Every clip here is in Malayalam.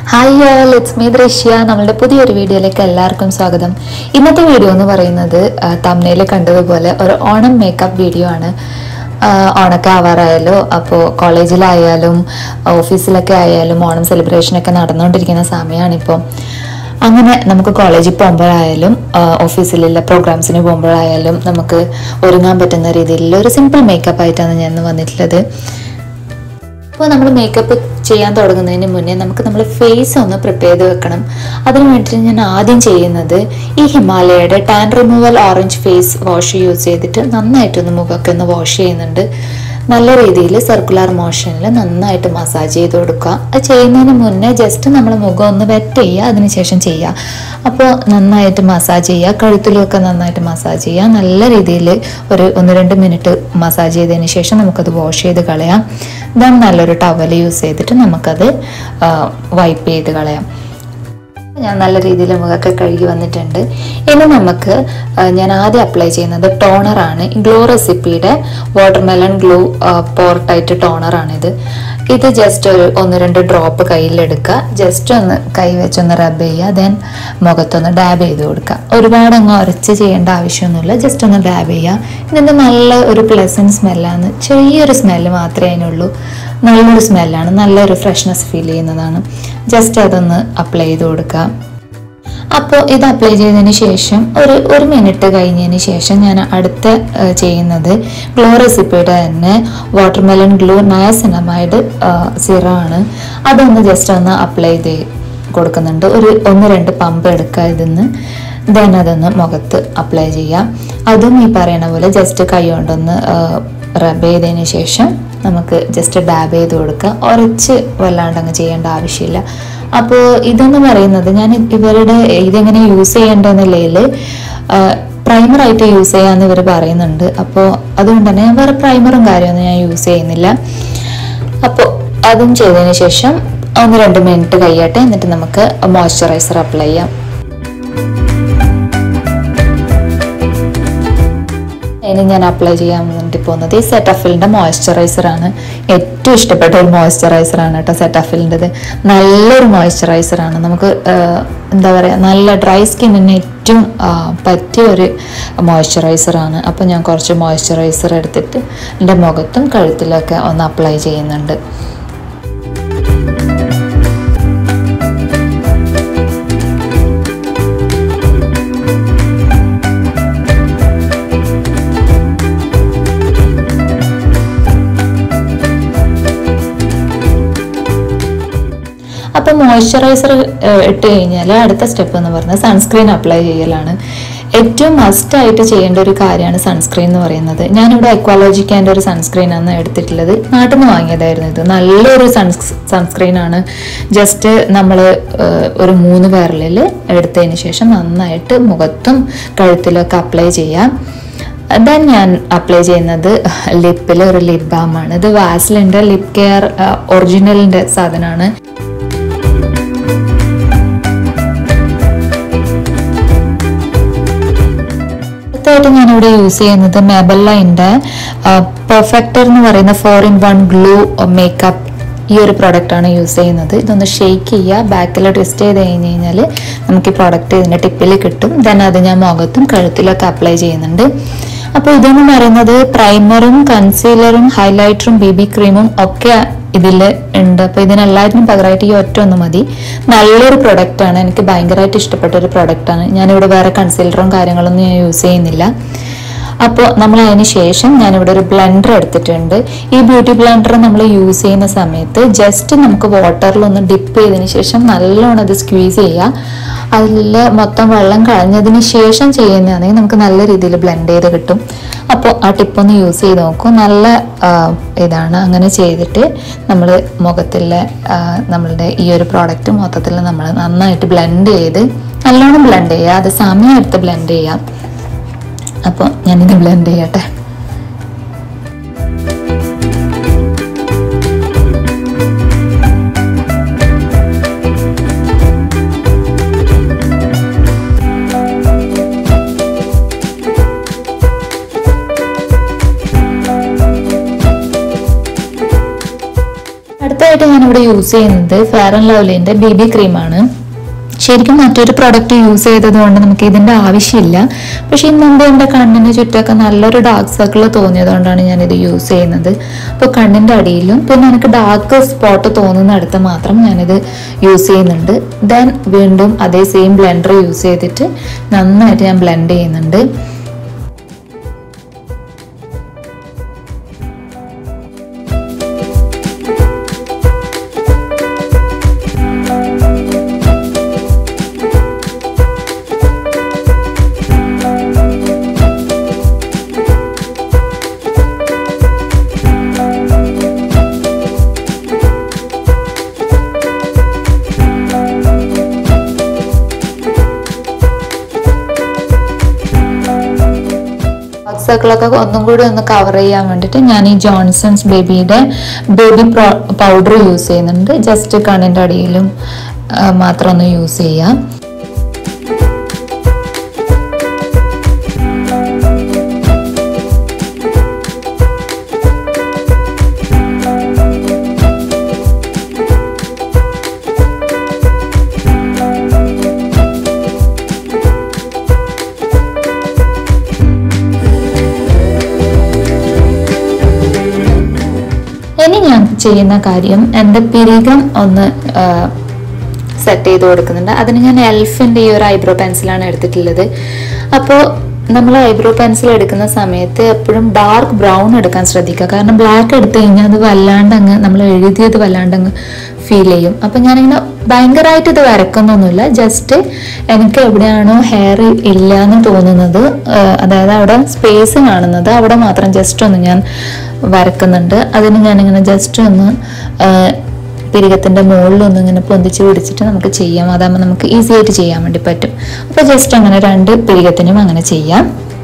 ഹായ് ഓൾ ഇറ്റ്സ് മീ ദൃശ്യ നമ്മളുടെ പുതിയൊരു വീഡിയോയിലേക്ക് എല്ലാവർക്കും സ്വാഗതം ഇന്നത്തെ വീഡിയോ എന്ന് പറയുന്നത് തമ്നയിൽ കണ്ടതുപോലെ ഒരു ഓണം മേക്കപ്പ് വീഡിയോ ആണ് ആ, ഓണൊക്കെ ആവാറായാലോ അപ്പോൾ കോളേജിലായാലും ഓഫീസിലൊക്കെ ആയാലും ഓണം സെലിബ്രേഷനൊക്കെ നടന്നുകൊണ്ടിരിക്കുന്ന സമയമാണിപ്പോൾ അങ്ങനെ നമുക്ക് കോളേജിൽ പോകുമ്പോഴായാലും ആ, ഓഫീസിലുള്ള പ്രോഗ്രാംസിന് പോകുമ്പോഴായാലും നമുക്ക് ഒരുങ്ങാൻ പറ്റുന്ന രീതിയിലുള്ള ഒരു സിമ്പിൾ മേക്കപ്പ് ആയിട്ടാണ് ഞാൻ ഇന്ന് വന്നിട്ടുള്ളത് അപ്പോൾ നമ്മൾ മേക്കപ്പ് ചെയ്യാൻ തുടങ്ങുന്നതിന് മുന്നേ നമുക്ക് നമ്മൾ ഫേസ് ഒന്ന് പ്രിപ്പയർ ചെയ്ത് വെക്കണം അതിന് വേണ്ടിയിട്ട് ഞാൻ ആദ്യം ചെയ്യുന്നത് ഈ ഹിമാലയയുടെ tan removal orange face wash use ചെയ്തിട്ട് നന്നായിട്ടൊന്ന് മുഖമൊക്കെ ഒന്ന് വാഷ് ചെയ്യുന്നുണ്ട് നല്ല രീതിയിൽ സർക്കുലർ മോഷനിൽ നന്നായിട്ട് മസാജ് ചെയ്ത് കൊടുക്കുക അത് ചെയ്യുന്നതിന് മുന്നേ ജസ്റ്റ് നമ്മൾ മുഖം ഒന്ന് വെറ്റ് ചെയ്യുക അതിനുശേഷം ചെയ്യുക അപ്പോൾ നന്നായിട്ട് മസാജ് ചെയ്യുക കഴുത്തിലൊക്കെ നന്നായിട്ട് മസാജ് ചെയ്യുക നല്ല രീതിയിൽ ഒരു ഒന്ന് രണ്ട് മിനിറ്റ് മസാജ് ചെയ്തതിന് ശേഷം നമുക്കത് വാഷ് ചെയ്ത് കളയാം ദെൻ നല്ലൊരു ടവൽ യൂസ് ചെയ്തിട്ട് നമുക്കത് വൈപ്പ് ചെയ്ത് കളയാം ഞാൻ നല്ല രീതിയിൽ മുഖമൊക്കെ കഴുകി വന്നിട്ടുണ്ട് ഇനി നമുക്ക് ആ, ഞാൻ ആദ്യം അപ്ലൈ ചെയ്യുന്നത് ടോണറാണ് ഗ്ലോ റെസിപ്പിയുടെ വാട്ടർമെലൺ ഗ്ലൂ പോർട്ടൈറ്റ് ടോണറാണിത് ഇത് ജസ്റ്റ് ഒരു ഒന്ന് രണ്ട് ഡ്രോപ്പ് കയ്യിലെടുക്കുക ജസ്റ്റ് ഒന്ന് കൈ വെച്ചൊന്ന് റബ്ബ് ചെയ്യുക ദെൻ മുഖത്തൊന്ന് ഡാബ് ചെയ്ത് കൊടുക്കുക ഒരുപാട് അങ്ങ് ഉരച്ച് ചെയ്യേണ്ട ആവശ്യമൊന്നുമില്ല ജസ്റ്റ് ഒന്ന് ഡാബ് ചെയ്യുക ഇതിൻ്റെ നല്ല ഒരു പ്ലസൻറ്റ് സ്മെല്ലാണ് ചെറിയൊരു സ്മെല്ല് മാത്രമേ അതിനുള്ളൂ നല്ലൊരു സ്മെല്ലാണ് നല്ലൊരു ഫ്രഷ്നെസ് ഫീൽ ചെയ്യുന്നതാണ് ജസ്റ്റ് അതൊന്ന് അപ്ലൈ ചെയ്ത് കൊടുക്കുക അപ്പോൾ ഇത് അപ്ലൈ ചെയ്തതിന് ശേഷം ഒരു ഒരു മിനിറ്റ് കഴിഞ്ഞതിന് ശേഷം ഞാൻ അടുത്ത ഏഹ്, ചെയ്യുന്നത് ഗ്ലോ റെസിപ്പിയുടെ തന്നെ വാട്ടർമെലൺ ഗ്ലൂ നയസിനമൈഡ് സിറാണ് അതൊന്ന് ജസ്റ്റ് ഒന്ന് അപ്ലൈ ചെയ്ത് കൊടുക്കുന്നുണ്ട് ഒരു ഒന്ന് രണ്ട് പമ്പ് എടുക്കുക ഇതിന്ന് ദെൻ അതൊന്ന് മുഖത്ത് അപ്ലൈ ചെയ്യാം അതും ഈ പറയണ പോലെ ജസ്റ്റ് കൈ കൊണ്ടൊന്ന് റബ് ചെയ്തതിന് ശേഷം നമുക്ക് ജസ്റ്റ് ഡാബ് ചെയ്ത് കൊടുക്കുക ഉരച്ച് വല്ലാണ്ട് അങ്ങ് ചെയ്യേണ്ട ആവശ്യമില്ല അപ്പോൾ ഇതെന്ന് പറയുന്നത് ഞാൻ ഇവരുടെ ഇതെങ്ങനെ യൂസ് ചെയ്യേണ്ടതെന്നുള്ളതിൽ പ്രൈമറായിട്ട് യൂസ് ചെയ്യാമെന്ന് ഇവർ പറയുന്നുണ്ട് അപ്പോൾ അതുകൊണ്ട് തന്നെ ഞാൻ വേറെ പ്രൈമറും കാര്യമൊന്നും ഞാൻ യൂസ് ചെയ്യുന്നില്ല അപ്പോൾ അതും ചെയ്തതിന് ശേഷം ഒന്ന് രണ്ട് മിനിറ്റ് കഴിയട്ടെ എന്നിട്ട് നമുക്ക് മോയ്സ്ചറൈസർ അപ്ലൈ ചെയ്യാം ഇനി ഞാൻ അപ്ലൈ ചെയ്യാൻ വേണ്ടി പോകുന്നത് ഈ സെറ്റഫിലിൻ്റെ മോയ്സ്ചറൈസർ ആണ് ഏറ്റവും ഇഷ്ടപ്പെട്ട ഒരു മോയ്സ്ചറൈസർ ആണ് കേട്ടോ സെറ്റഫിലിൻ്റെത് നല്ലൊരു മോയ്സ്ചറൈസർ ആണ് നമുക്ക് ആഹ്, എന്താ പറയുക നല്ല ഡ്രൈ സ്കിന്നിന് ഏറ്റവും ആഹ്, പറ്റിയ ഒരു മോയ്സ്ചറൈസർ ആണ് അപ്പോൾ ഞാൻ കുറച്ച് മോയ്സ്ചറൈസർ എടുത്തിട്ട് എൻ്റെ മുഖത്തും കഴുത്തിലൊക്കെ ഒന്ന് അപ്ലൈ ചെയ്യുന്നുണ്ട് അപ്പോൾ മോയ്സ്ചറൈസർ ഇട്ട് കഴിഞ്ഞാൽ അടുത്ത സ്റ്റെപ്പ് എന്ന് പറഞ്ഞാൽ സൺസ്ക്രീൻ അപ്ലൈ ചെയ്യലാണ് ഏറ്റവും മസ്റ്റ് ആയിട്ട് ചെയ്യേണ്ട ഒരു കാര്യമാണ് സൺസ്ക്രീൻ എന്ന് പറയുന്നത് ഞാനിവിടെ എക്വാലോജിക്കാൻ്റെ ഒരു സൺസ്ക്രീൻ ആണ് എടുത്തിട്ടുള്ളത് നാട്ടിൽ നിന്ന് വാങ്ങിയതായിരുന്നു ഇത് നല്ലൊരു സൺസ് സൺസ്ക്രീൻ ആണ് ജസ്റ്റ് നമ്മൾ ഒരു മൂന്ന് വിരലിൽ എടുത്തതിന് ശേഷം നന്നായിട്ട് മുഖത്തും കഴുത്തിലൊക്കെ അപ്ലൈ ചെയ്യാം ദെൻ ഞാൻ അപ്ലൈ ചെയ്യുന്നത് ലിപ്പിൽ ഒരു ലിപ് ബാമാണ് ഇത് വാസ്ലിൻ്റെ ലിപ് കെയർ ഒറിജിനലിൻ്റെ സാധനമാണ് അടുത്തായിട്ട് ഞാനിവിടെ യൂസ് ചെയ്യുന്നത് മെബല്ലൈൻ്റെ പെർഫെക്റ്റർ എന്ന് പറയുന്ന four in one glow makeup ഈ ഒരു product ആണ് യൂസ് ചെയ്യുന്നത് ഇതൊന്ന് ഷെയ്ക്ക് ചെയ്യുക ബാക്കിൽ ട്വിസ്റ്റ് ചെയ്ത് കഴിഞ്ഞ് കഴിഞ്ഞാൽ നമുക്ക് ഈ പ്രോഡക്റ്റ് ഇതിൻ്റെ ടിപ്പിൽ കിട്ടും ദെൻ അത് ഞാൻ മുഖത്തും കഴുത്തിലൊക്കെ അപ്ലൈ ചെയ്യുന്നുണ്ട് അപ്പോൾ ഇതെന്ന് പറയുന്നത് പ്രൈമറും കൺസീലറും ഹൈലൈറ്ററും ബി ബി ക്രീമും ഒക്കെ ഇതിൽ ഉണ്ട് അപ്പോൾ ഇതിനെല്ലാത്തിനും പകരമായിട്ട് ഈ ഒറ്റ ഒന്ന് മതി നല്ലൊരു product ആണ് എനിക്ക് ഭയങ്കരമായിട്ട് ഇഷ്ടപ്പെട്ട ഒരു product ആണ് ഞാനിവിടെ വേറെ കൺസീലറും കാര്യങ്ങളൊന്നും ഞാൻ യൂസ് ചെയ്യുന്നില്ല അപ്പോൾ നമ്മൾ അതിന് ശേഷം ഞാനിവിടെ ഒരു ബ്ലെൻഡർ എടുത്തിട്ടുണ്ട് ഈ ബ്യൂട്ടി ബ്ലെൻഡർ നമ്മൾ യൂസ് ചെയ്യുന്ന സമയത്ത് ജസ്റ്റ് നമുക്ക് വാട്ടറിൽ ഒന്ന് ഡിപ്പ് ചെയ്തതിന് ശേഷം നല്ലോണം അത് സ്ക്വീസ് ചെയ്യുക അതിൽ മൊത്തം വെള്ളം കളഞ്ഞതിന് ശേഷം ചെയ്യുന്നതാണെങ്കിൽ നമുക്ക് നല്ല രീതിയിൽ ബ്ലെൻഡ് ചെയ്ത് കിട്ടും അപ്പോൾ ആ ടിപ്പൊന്ന് യൂസ് ചെയ്ത് നോക്കൂ നല്ല ആ, ഇതാണ് അങ്ങനെ ചെയ്തിട്ട് നമ്മൾ മുഖത്തിലെ ആ, നമ്മളുടെ ഈ ഒരു പ്രോഡക്റ്റ് മൊത്തത്തിൽ നമ്മൾ നന്നായിട്ട് ബ്ലെൻഡ് ചെയ്ത് നല്ലോണം ബ്ലെൻഡ് ചെയ്യുക അത് സമയം എടുത്ത് ബ്ലെൻഡ് ചെയ്യാം അപ്പോൾ ഞാനിത് ബ്ലെൻഡ് ചെയ്യട്ടെ അടുത്തതായിട്ട് ഞാനിവിടെ യൂസ് ചെയ്യുന്നത് ഫെയർ ആൻഡ് ലവ്ലിന്റെ ബി ബി ക്രീമാണ് ശരിക്കും മറ്റൊരു പ്രൊഡക്റ്റ് യൂസ് ചെയ്തത് കൊണ്ട് നമുക്ക് ഇതിന്റെ ആവശ്യമില്ല പക്ഷെ ഇന്നുമ്പ് എൻ്റെ കണ്ണിന് ചുറ്റൊക്കെ നല്ലൊരു ഡാർക്ക് സർക്കിൾ തോന്നിയതുകൊണ്ടാണ് ഞാൻ ഇത് യൂസ് ചെയ്യുന്നത് അപ്പോൾ കണ്ണിന്റെ അടിയിലും പിന്നെ എനിക്ക് ഡാർക്ക് സ്പോട്ട് തോന്നുന്നിടത്ത് മാത്രം ഞാനിത് യൂസ് ചെയ്യുന്നുണ്ട് ദെൻ വീണ്ടും അതേ സെയിം ബ്ലെൻഡർ യൂസ് ചെയ്തിട്ട് നന്നായിട്ട് ഞാൻ ബ്ലെൻഡ് ചെയ്യുന്നുണ്ട് സർക്കിളൊക്കെ ഒന്നും കൂടി ഒന്ന് കവർ ചെയ്യാൻ വേണ്ടിയിട്ട് ഞാൻ ഈ ജോൺസൺസ് ബേബിയുടെ ബേബി പൗഡർ യൂസ് ചെയ്യുന്നുണ്ട് ജസ്റ്റ് കണ്ണിൻ്റെ അടിയിലും ആ, മാത്രം ഒന്ന് യൂസ് ചെയ്യാം ഇനി ഞാൻ ചെയ്യുന്ന കാര്യം എൻ്റെ പിരികം ഒന്ന് സെറ്റ് ചെയ്ത് കൊടുക്കുന്നുണ്ട് അതിന് ഞാൻ എൽഫിൻ്റെ ഈ ഒരു ഐബ്രോ പെൻസിലാണ് എടുത്തിട്ടുള്ളത് അപ്പോൾ നമ്മൾ ഐബ്രോ പെൻസിൽ എടുക്കുന്ന സമയത്ത് എപ്പോഴും ഡാർക്ക് ബ്രൗൺ എടുക്കാൻ ശ്രദ്ധിക്കുക കാരണം ബ്ലാക്ക് എടുത്തു കഴിഞ്ഞാൽ അത് വല്ലാണ്ട് അങ്ങ് നമ്മൾ എഴുതിയത് വല്ലാണ്ട് അങ്ങ് ഫീൽ ചെയ്യും അപ്പം ഞാനിങ്ങനെ ഭയങ്കരമായിട്ട് ഇത് വരക്കുന്നൊന്നുമില്ല ജസ്റ്റ് എനിക്ക് എവിടെയാണോ ഹെയർ ഇല്ല എന്ന് തോന്നുന്നത് ആ, അതായത് അവിടെ സ്പേസ് കാണുന്നത് അവിടെ മാത്രം ജസ്റ്റ് ഒന്ന് ഞാൻ വരക്കുന്നുണ്ട് അതിന് ഞാനിങ്ങനെ ജസ്റ്റ് ഒന്ന് ആ, പിരികത്തിന്റെ മുകളിലൊന്നും ഇങ്ങനെ പൊന്തിച്ച് പിടിച്ചിട്ട് നമുക്ക് ചെയ്യാം അതാകുമ്പോൾ നമുക്ക് ഈസി ആയിട്ട് ചെയ്യാൻ വേണ്ടി പറ്റും അപ്പോൾ ജസ്റ്റ് അങ്ങനെ രണ്ട് പിരികത്തിനും അങ്ങനെ ചെയ്യാം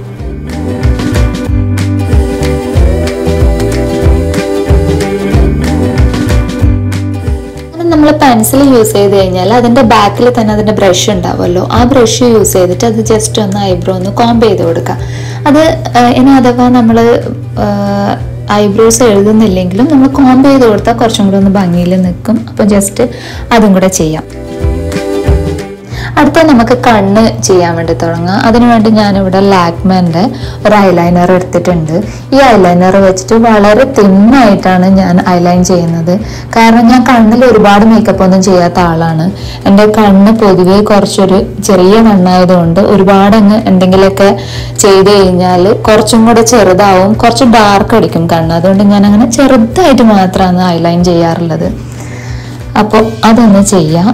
നമ്മൾ പെൻസിൽ യൂസ് ചെയ്ത് കഴിഞ്ഞാൽ അതിന്റെ ബാക്കിൽ തന്നെ അതിന്റെ ബ്രഷ് ഉണ്ടാവുമല്ലോ ആ ബ്രഷ് യൂസ് ചെയ്തിട്ട് അത് ജസ്റ്റ് ഒന്ന് ഐബ്രോ ഒന്ന് കോംബ് ചെയ്ത് കൊടുക്കുക അത് ആ, ഇനി അഥവാ നമ്മൾ ഐബ്രോസ് എഴുതുന്നില്ലെങ്കിലും നമ്മൾ കോംബ് ചെയ്ത് കൊടുത്താൽ കുറച്ചും കൂടെ ഒന്ന് ഭംഗിയിൽ നിൽക്കും അപ്പോൾ ജസ്റ്റ് അതും കൂടെ ചെയ്യാം അടുത്ത നമുക്ക് കണ്ണ് ചെയ്യാൻ വേണ്ടി തുടങ്ങാം അതിനുവേണ്ടി ഞാനിവിടെ ലാക്മേൻ്റെ ഒരു ഐലൈനർ എടുത്തിട്ടുണ്ട് ഈ ഐലൈനർ വെച്ചിട്ട് വളരെ തിന്നായിട്ടാണ് ഞാൻ ഐലൈൻ ചെയ്യുന്നത് കാരണം ഞാൻ കണ്ണിൽ ഒരുപാട് മേക്കപ്പ് ഒന്നും ചെയ്യാത്ത ആളാണ് എൻ്റെ കണ്ണ് പൊതുവേ കുറച്ചൊരു ചെറിയ കണ്ണായതുകൊണ്ട് ഒരുപാട് അങ്ങ് എന്തെങ്കിലുമൊക്കെ ചെയ്ത് കഴിഞ്ഞാൽ കുറച്ചും കൂടെ ചെറുതാവും കുറച്ച് ഡാർക്ക് അടിക്കും കണ്ണ് അതുകൊണ്ട് ഞാൻ അങ്ങനെ ചെറുതായിട്ട് മാത്രമാണ് ഐലൈൻ ചെയ്യാറുള്ളത് അപ്പോൾ അതൊന്ന് ചെയ്യാം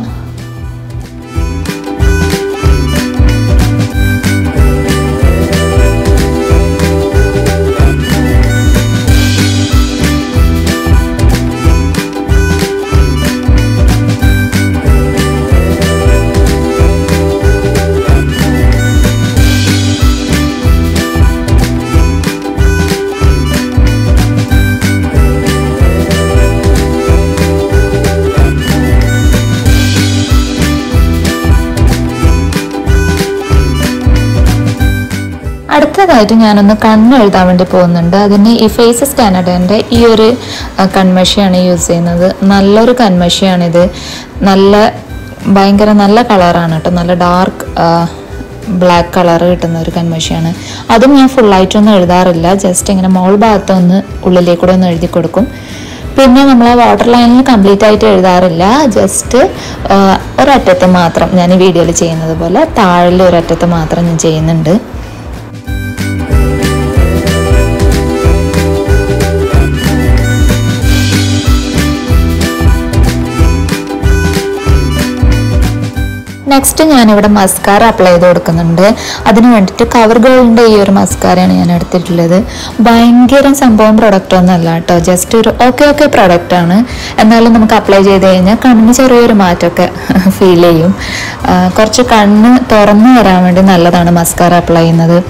അടുത്തതായിട്ട് ഞാനൊന്ന് കണ്ണ് എഴുതാൻ വേണ്ടി പോകുന്നുണ്ട് അതിന് ഈ ഫേസസ് കാനഡൻ്റെ ഈ ഒരു ആ, കൺമഷിയാണ് യൂസ് ചെയ്യുന്നത് നല്ലൊരു കൺമഷിയാണിത് നല്ല ഭയങ്കര നല്ല കളറാണ് കേട്ടോ നല്ല ഡാർക്ക് ബ്ലാക്ക് കളർ കിട്ടുന്ന ഒരു കൺമഷിയാണ് അതും ഞാൻ ഫുള്ളായിട്ടൊന്നും എഴുതാറില്ല ജസ്റ്റ് ഇങ്ങനെ മോൾ ഭാഗത്തൊന്ന് ഉള്ളിലേക്കൂടെ ഒന്ന് എഴുതി കൊടുക്കും പിന്നെ നമ്മൾ ആ വാട്ടർ ലൈനിൽ കംപ്ലീറ്റ് ആയിട്ട് എഴുതാറില്ല ജസ്റ്റ് ഒരറ്റത്ത് മാത്രം ഞാൻ ഈ വീഡിയോയിൽ ചെയ്യുന്നത് പോലെ താഴെ ഒരറ്റത്ത് മാത്രം ഞാൻ ചെയ്യുന്നുണ്ട് നെക്സ്റ്റ് ഞാനിവിടെ മസ്കാര അപ്ലൈ ചെയ്ത് കൊടുക്കുന്നുണ്ട് അതിന് വേണ്ടിയിട്ട് കവർ ഗേളിൻ്റെ ഈ ഒരു മസ്കാരയാണ് ഞാൻ എടുത്തിട്ടുള്ളത് ഭയങ്കര സംഭവം പ്രൊഡക്റ്റ് ഒന്നല്ല കേട്ടോ ജസ്റ്റ് ഒരു ഓക്കെ ഓക്കെ പ്രൊഡക്റ്റ് ആണ് എന്നാലും നമുക്ക് അപ്ലൈ ചെയ്ത് കഴിഞ്ഞാൽ കണ്ണിന് ചെറിയൊരു മാറ്റമൊക്കെ ഫീൽ ചെയ്യും ആ, കുറച്ച് കണ്ണ് തുറന്നു വരാൻ വേണ്ടി നല്ലതാണ് മസ്കാര അപ്ലൈ ചെയ്യുന്നത്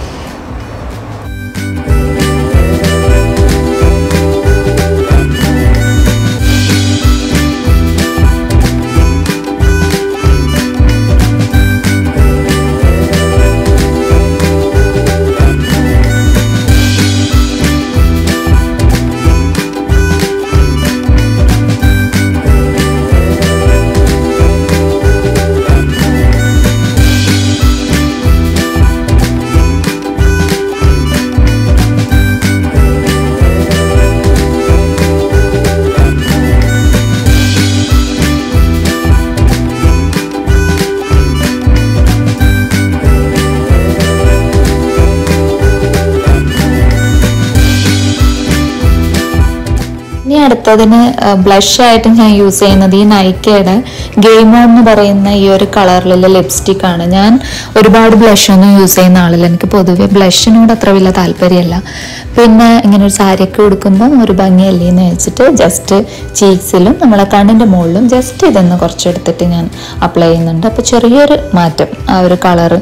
ഇനി അടുത്തതിന് ബ്ലഷ് ആയിട്ട് ഞാൻ യൂസ് ചെയ്യുന്നത് ഈ നൈക്കയുടെ ഗെയിം ഓൺ എന്ന് പറയുന്ന ഈ ഒരു കളറിലുള്ള ലിപ്സ്റ്റിക് ആണ് ഞാൻ ഒരുപാട് ബ്ലഷ് ഒന്നും യൂസ് ചെയ്യുന്ന ആളല്ല എനിക്ക് പൊതുവെ ബ്ലഷിനോട് അത്ര വലിയ താല്പര്യമല്ല പിന്നെ ഇങ്ങനെ ഒരു സാരിയൊക്കെ ഉടുക്കുമ്പോൾ ഒരു ഭംഗിയല്ലേ എന്ന് വെച്ചിട്ട് ജസ്റ്റ് ചീക്സിലും നമ്മളെ കണ്ണിൻ്റെ മുകളിലും ജസ്റ്റ് ഇതൊന്ന് കുറച്ചെടുത്തിട്ട് ഞാൻ അപ്ലൈ ചെയ്യുന്നുണ്ട് അപ്പോൾ ചെറിയൊരു മാറ്റം ആ ഒരു കളറ്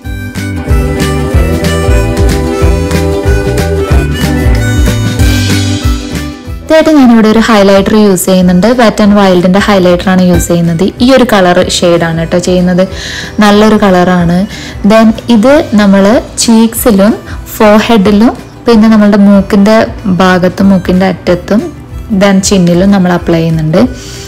അടുത്തായിട്ട് ഞാനിവിടെ ഒരു ഹൈലൈറ്റർ യൂസ് ചെയ്യുന്നുണ്ട് വെറ്റ് ആൻഡ് വൈൽഡിന്റെ ഹൈലൈറ്റർ ആണ് യൂസ് ചെയ്യുന്നത് ഈ ഒരു കളർ ഷെയ്ഡാണ് കേട്ടോ ചെയ്യുന്നത് നല്ലൊരു കളറാണ് ദെൻ ഇത് നമ്മൾ ചീക്സിലും ഫോഹെഡിലും പിന്നെ നമ്മളുടെ മൂക്കിന്റെ ഭാഗത്തും മൂക്കിന്റെ അറ്റത്തും ദെൻ ചിന്നിലും നമ്മൾ അപ്ലൈ ചെയ്യുന്നുണ്ട്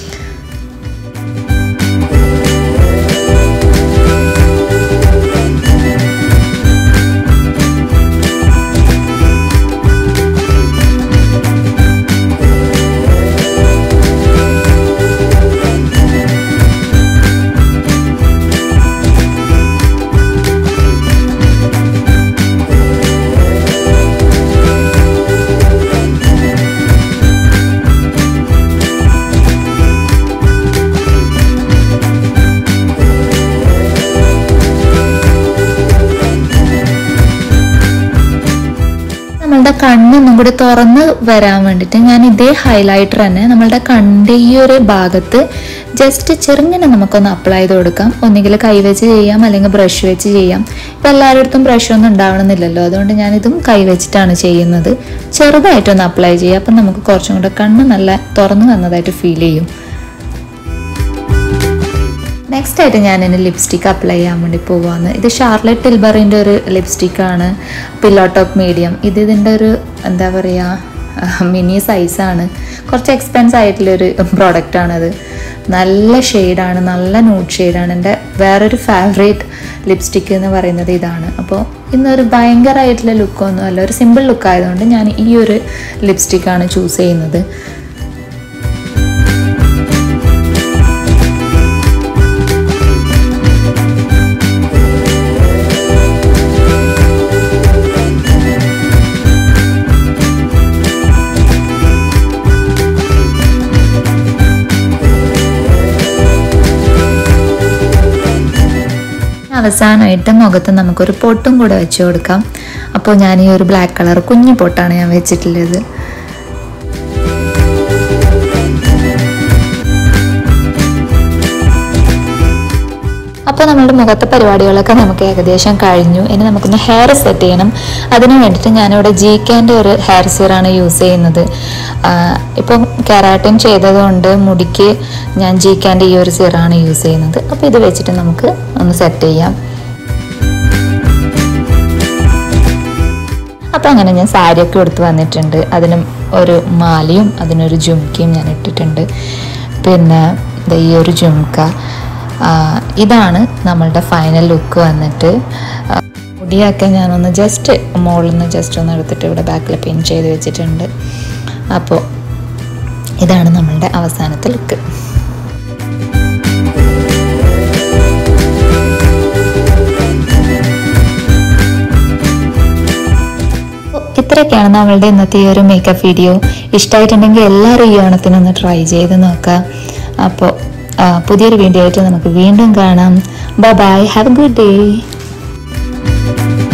നമ്മളുടെ കണ്ണൊന്നും കൂടി തുറന്ന് വരാൻ വേണ്ടിയിട്ട് ഞാൻ ഇതേ ഹൈലൈറ്റർ തന്നെ നമ്മളുടെ കണ്ണിൻ്റെ ഈ ഒരു ഭാഗത്ത് ജസ്റ്റ് ചെറുങ്ങനെ നമുക്കൊന്ന് അപ്ലൈ ചെയ്ത് കൊടുക്കാം ഒന്നുകിൽ കൈവച്ച് ചെയ്യാം അല്ലെങ്കിൽ ബ്രഷ് വെച്ച് ചെയ്യാം ഇപ്പം എല്ലാവരുടെ ബ്രഷ് ഒന്നും ഉണ്ടാവണമെന്നില്ലല്ലോ അതുകൊണ്ട് ഞാനിതും കൈവച്ചിട്ടാണ് ചെയ്യുന്നത് ചെറുതായിട്ടൊന്ന് അപ്ലൈ ചെയ്യുക അപ്പം നമുക്ക് കുറച്ചും കൂടെ കണ്ണ് നല്ല തുറന്നു വന്നതായിട്ട് ഫീൽ ചെയ്യും നെക്സ്റ്റ് ആയിട്ട് ഞാൻ ഇനി ലിപ്സ്റ്റിക് അപ്ലൈ ചെയ്യാൻ വേണ്ടി പോവാന്ന് ഇത് ഷാർലറ്റ് ടിൽബറിൻ്റെ ഒരു ലിപ്സ്റ്റിക്കാണ് പില്ലോ ടോപ്പ് മീഡിയം ഇത് ഇതിൻ്റെ ഒരു എന്താ പറയുക മിനി സൈസാണ് കുറച്ച് എക്സ്പെൻസ് ആയിട്ടുള്ളൊരു പ്രോഡക്റ്റാണത് നല്ല ഷെയ്ഡാണ് നല്ല ന്യൂഡ് ഷെയ്ഡാണ് എൻ്റെ വേറൊരു ഫേവറേറ്റ് ലിപ്സ്റ്റിക്ക് എന്ന് പറയുന്നത് ഇതാണ് അപ്പോൾ ഇന്നൊരു ഭയങ്കരമായിട്ടുള്ള ലുക്കൊന്നും അല്ല ഒരു സിമ്പിൾ ലുക്ക് ആയതുകൊണ്ട് ഞാൻ ഈ ഒരു ലിപ്സ്റ്റിക്കാണ് ചൂസ് ചെയ്യുന്നത് അവസാനമായിട്ട് മുഖത്ത് നമുക്കൊരു പൊട്ടും കൂടെ വെച്ച് കൊടുക്കാം അപ്പോൾ ഞാൻ ഈ ഒരു ബ്ലാക്ക് കളർ കുഞ്ഞു പൊട്ടാണ് ഞാൻ വെച്ചിട്ടുള്ളത് അപ്പോൾ നമ്മുടെ മുഖത്തെ പരിപാടികളൊക്കെ നമുക്ക് ഏകദേശം കഴിഞ്ഞു ഇനി നമുക്കൊന്ന് ഹെയർ സെറ്റ് ചെയ്യണം അതിന് വേണ്ടിയിട്ട് ഞാനിവിടെ ജി കെൻ്റെ ഒരു ഹെയർ സീറാണ് യൂസ് ചെയ്യുന്നത് ഇപ്പം കെറാട്ടിൻ ചെയ്തതുകൊണ്ട് മുടിക്ക് ഞാൻ ജി കെൻ്റെ ഈ ഒരു സീറാണ് യൂസ് ചെയ്യുന്നത് അപ്പോൾ ഇത് വെച്ചിട്ട് നമുക്ക് ഒന്ന് സെറ്റ് ചെയ്യാം അപ്പോൾ അങ്ങനെ ഞാൻ സാരിയൊക്കെ എടുത്ത് വന്നിട്ടുണ്ട് അതിനും ഒരു മാലയും അതിനൊരു ജുംക്കയും ഞാൻ ഇട്ടിട്ടുണ്ട് പിന്നെ ദേ ഈ ഒരു ജുംക്ക ആ, ഇതാണ് നമ്മളുടെ ഫൈനൽ ലുക്ക് വന്നിട്ട് ആ, മുടിയൊക്കെ ഞാനൊന്ന് ജസ്റ്റ് മുകളിൽ നിന്ന് ജസ്റ്റ് ഒന്ന് എടുത്തിട്ട് ഇവിടെ ബാക്കിൽ പിൻ ചെയ്ത് വെച്ചിട്ടുണ്ട് അപ്പോൾ ഇതാണ് നമ്മളുടെ അവസാനത്തെ ലുക്ക് ഇത്രയൊക്കെയാണ് നമ്മളുടെ ഇന്നത്തെ ഈ ഒരു മേക്കപ്പ് വീഡിയോ ഇഷ്ടമായിട്ടുണ്ടെങ്കിൽ എല്ലാവരും ഈ ഓണത്തിനൊന്ന് ട്രൈ ചെയ്ത് നോക്കാം അപ്പോൾ പുതിയൊരു വീഡിയോ ആയിട്ട് നമുക്ക് വീണ്ടും കാണാം bye bye have a good day